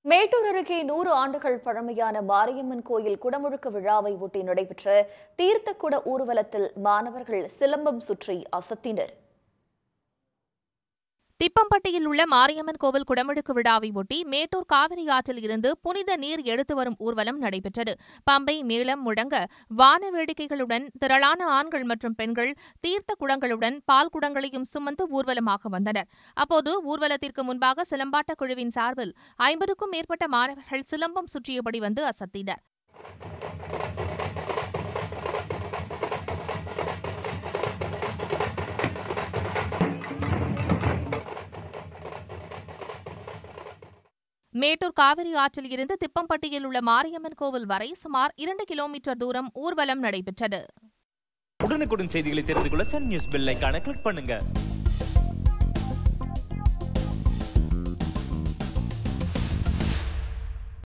மேட்டூர் அருகே நூறு ஆண்டுகள் பழமையான மாரியம்மன் கோயில் குடமுழுக்கு விழாவை ஒட்டி நடைபெற்ற தீர்த்தக்குட ஊர்வலத்தில் மாணவர்கள் சிலம்பம் சுற்றி அசத்தினர் திப்பம்பட்டியில் உள்ள மாரியம்மன் கோவில் குடமுழுக்கு விழாவை ஒட்டி மேட்டூர் காவிரி ஆற்றில் இருந்து புனித நீர் எடுத்து வரும் ஊர்வலம் நடைபெற்றது பம்பை மேளம் முழங்க வான வேடிக்கைகளுடன் திரளான ஆண்கள் மற்றும் பெண்கள் தீர்த்த குடங்களுடன் பால் குடங்களையும் சுமந்து ஊர்வலமாக வந்தனர் அப்போது ஊர்வலத்திற்கு முன்பாக சிலம்பாட்ட குழுவின் சார்பில் ஐம்பதுக்கும் மேற்பட்ட மாணவர்கள் சிலம்பம் சுற்றியபடி வந்து அசத்தினர் மேட்டூர் காவிரி ஆற்றில் இருந்து திப்பம்பட்டியில் உள்ள மாரியம்மன் கோவில் வரை சுமார் இரண்டு கிலோமீட்டர் தூரம் ஊர்வலம் நடைபெற்றது உடனுக்குடன் செய்திகளை தெரிந்து கொள்ள சன் நியூஸ் பெல் ஐகானை கிளிக் பண்ணுங்க